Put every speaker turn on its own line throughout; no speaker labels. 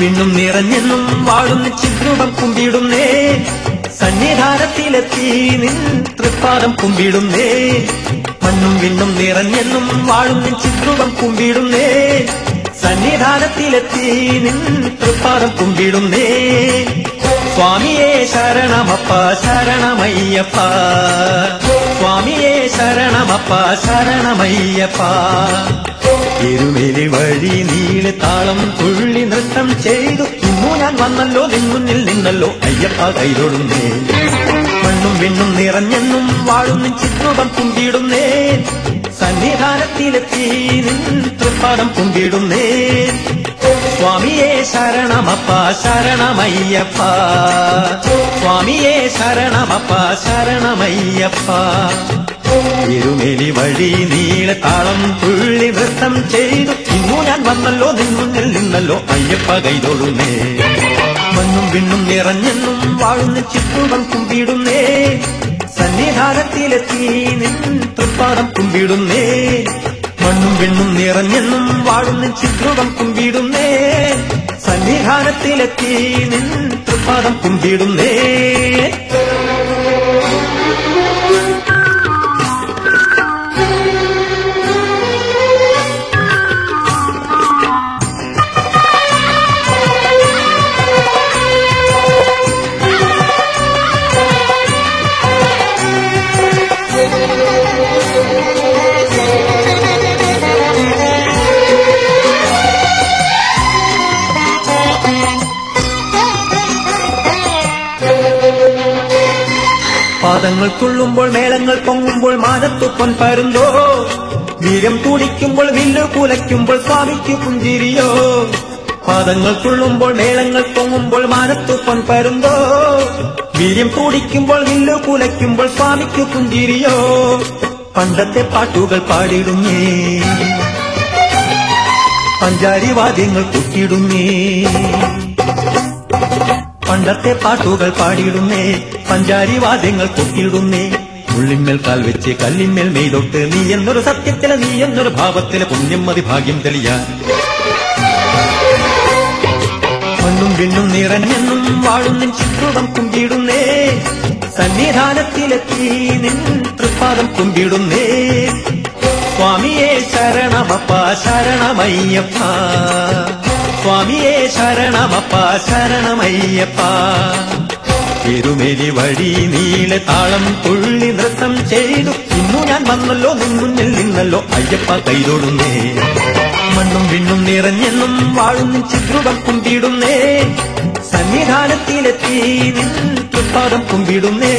വിണ്ണും നിറഞ്ഞെന്നും വാഴുന്ന ചിദ്രൂപം കുമ്പിടുന്നേ സന്നിധാനത്തിലെത്തി നിൻ തൃപ്പാദം കുമ്പിടുന്നേ മണ്ണും വിണ്ണും നിറഞ്ഞെന്നും വാഴുന്ന ചിദ്രൂപം കുമ്പിടുന്നേ സന്നിധാനത്തിലെത്തി നിൻ തൃപ്പാദം കുമ്പിടുന്നേ സ്വാമിയേ ശരണമപ്പ ശരണമയ്യപ്പ സ്വാമിയേ ശരണമപ്പ ശരണമയ്യപ്പ എരുമേലി വഴി നീളെ താളം തുള്ളി നൃത്തം ചെയ്തു ഇന്നു ഞാൻ വന്നല്ലോ നിന്നുന്നിൽ നിന്നല്ലോ അയ്യപ്പ കൈതൊടുന്നേ മണ്ണും വിണ്ണും നിറഞ്ഞെന്നും വാഴുന്ന ചിത്രൂപം കുമ്പിടുന്നേ സന്നിധാനത്തിലെത്തി നിൻ തൃപ്പാദം കുമ്പിടുന്നേ സ്വാമിയേ ശരണമപ്പ ശരണമയ്യപ്പ സ്വാമിയേ ശരണമപ്പ ശരണമയ്യപ്പ എരുമേലി വഴി നീളെ താളം തുള്ളി നൃത്തം ചെയ്തു ഇന്നു ഞാൻ വന്നല്ലോ നിന്നുന്നിൽ നിന്നല്ലോ അയ്യപ്പ കൈതൊടുന്നേ മണ്ണും വിണ്ണും നിറഞ്ഞെന്നും വാഴുന്ന ചിത്രൂപം കുമ്പിടുന്നേ സന്നിധാനത്തിലെത്തി നിൻ തൃപ്പാദം കുമ്പിടുന്നേ മണ്ണും വിണ്ണും നിറഞ്ഞെന്നും വാഴുന്ന ചിത്രൂപം കുമ്പിടുന്നേ സന്നിധാനത്തിലെത്തി നിൻ തൃപ്പാദം കുമ്പിടുന്നേ പാദങ്ങൾ തുള്ളുമ്പോൾ മേളങ്ങൾ പൊങ്ങുമ്പോൾ മാനത്തു പൊൻപരുന്തോ വീരം തുടിക്കുമ്പോൾ വില്ലു കുലയ്ക്കുമ്പോൾ സ്വാമിക്ക് പുഞ്ചിരിയോ പാദങ്ങൾ തുള്ളുമ്പോൾ മേളങ്ങൾ പൊങ്ങുമ്പോൾ മാനത്തു പൊൻപരുന്തോ വീര്യം തുടിക്കുമ്പോൾ വില്ലു കുലയ്ക്കുമ്പോൾ സ്വാമിക്ക് പുഞ്ചിരിയോ പണ്ടത്തെ പാട്ടുകൾ പാടിടുന്നേ പഞ്ചാരി വാദ്യങ്ങൾ കുട്ടിടുന്നേ പണ്ടത്തെ പാട്ടുകൾ പാടിയിടുന്നേ പഞ്ചാരി വാദ്യങ്ങൾ കൊട്ടിയിടുന്നേ ഉള്ളിന്മേൽ കാൽ വെച്ച് കല്ലിന്മേൽ മെയ്തൊട്ട് നീ എന്നൊരു സത്യത്തിലെ നീ എന്നൊരു ഭാവത്തിലെ പുണ്യം മതി ഭാഗ്യം തെളിയാൻ മണ്ണും വിണ്ണും നിറഞ്ഞെന്നും വാഴുന്ന ചിത്രൂപം കുമ്പിടുന്നേ സന്നിധാനത്തിലെത്തി നിൻ തൃപ്പാദം കുമ്പിടുന്നേ സ്വാമിയേ ശരണമപ്പ ശരണമയ്യപ്പ സ്വാമിയേ ശരണമപ്പ ശരണമയ്യപ്പ എരുമേലി വഴി നീളെ താളം തുള്ളി നൃത്തം ചെയ്തു ഇന്നു ഞാൻ വന്നല്ലോ നിന്നുന്നിൽ നിന്നല്ലോ അയ്യപ്പ കൈതൊടുന്നേ മണ്ണും വിണ്ണും നിറഞ്ഞെന്നും വാഴുന്ന ചിത്രൂപം കുമ്പിടുന്നേ സന്നിധാനത്തിലെത്തി നിൻ തൃപ്പാദം കുമ്പിടുന്നേ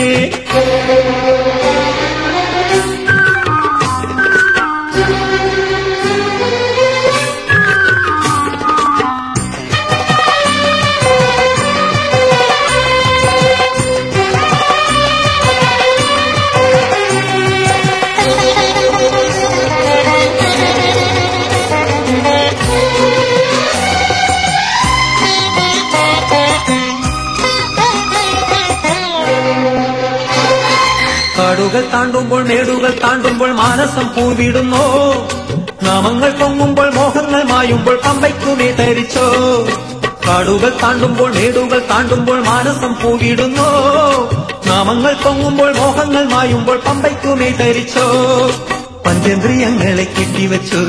കാടുകൾ താണ്ടുമ്പോൾ മേടുകൾ താണ്ടുമ്പോൾ മാനസം പൂവിടുന്നോ നാമങ്ങൾ പൊങ്ങുമ്പോൾ മോഹങ്ങൾ മായുമ്പോൾ പമ്പയ്ക്കുമേ ധരിച്ചോ കാടുകൾ താണ്ടുമ്പോൾ മേടുകൾ താണ്ടുമ്പോൾ മാനസം പൂവിടുന്നോ നാമങ്ങൾ പൊങ്ങുമ്പോൾ മോഹങ്ങൾ മായുമ്പോൾ പമ്പയ്ക്കുമേ ധരിച്ചോ പഞ്ചേന്ദ്രിയങ്ങളെ കെട്ടിവെച്ചു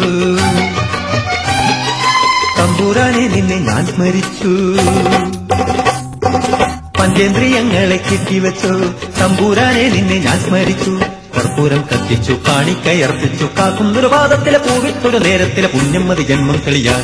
തമ്പൂരാനെ നിന്നെ ഞാൻ സ്മരിച്ചു പഞ്ചേന്ദ്രിയങ്ങളെ കെട്ടിവെച്ചു തമ്പൂരാനെ നിന്നെ ഞാൻ സ്മരിച്ചു കർപ്പൂരം കത്തിച്ചു കാണിക്കയർപ്പിച്ചു കാക്കുന്നൊരു പാദത്തിലെ പൂവിട്ടൊരു നേരത്തിലെ പുണ്യം മതി ജന്മം തെളിയാൻ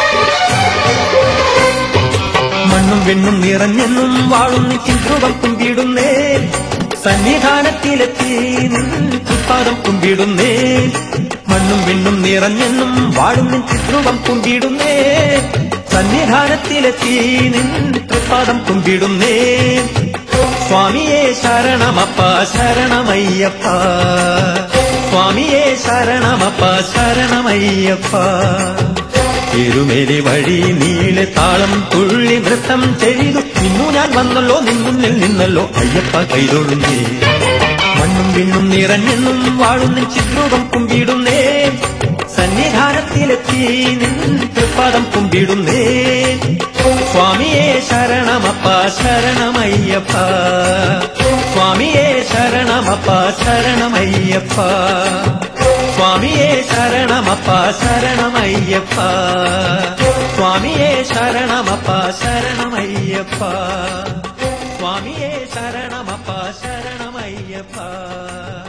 മണ്ണും വെണ്ണും നിറഞ്ഞെന്നും വാഴുന്ന ചിത്രൂപം കുമ്പിടുന്നേ സന്നിധാനത്തിലെത്തി നിൻ തൃപ്പാദം കുമ്പിടുന്നേ മണ്ണും വെണ്ണും നിറഞ്ഞെന്നും വാഴുന്ന ചിത്രൂപം കുമ്പിടുന്നേ സന്നിധാനത്തിലെത്തി നിൻ തൃപ്പാദം കുമ്പിടുന്നേ സ്വാമിയേ ശരണമപ്പ ശരണമയ്യപ്പ സ്വാമിയേ ശരണമപ്പ ശരണമയ്യപ്പ എരുമേലി വഴി നീളെ താളം തുള്ളി നൃത്തം ചെയ്തു ഇന്നു ഞാൻ വന്നല്ലോ നിന്നുന്നിൽ നിന്നല്ലോ അയ്യപ്പ കൈതൊഴുന്നേ മണ്ണും വിണ്ണും നിറഞ്ഞെന്നും വാഴുന്ന ചിത്രൂപം കുമ്പിടുന്നേ സന്നിധാനത്തിലെത്തി നിൻ തൃപ്പാദം കുമ്പിടുന്നേ സ്വാമിയെ ശരണമപ്പ ശരണമയ്യപ്പ സ്വാമിയെ ശരണമപ്പ ശരണമയ്യപ്പ സ്വാമിയെ ശരണമപ്പ ശരണമയ്യപ്പ സ്വാമിയെ ശരണമപ്പ ശരണമയ്യപ്പ സ്വാമിയെ ശരണമപ്പ ശരണമയ്യപ്പ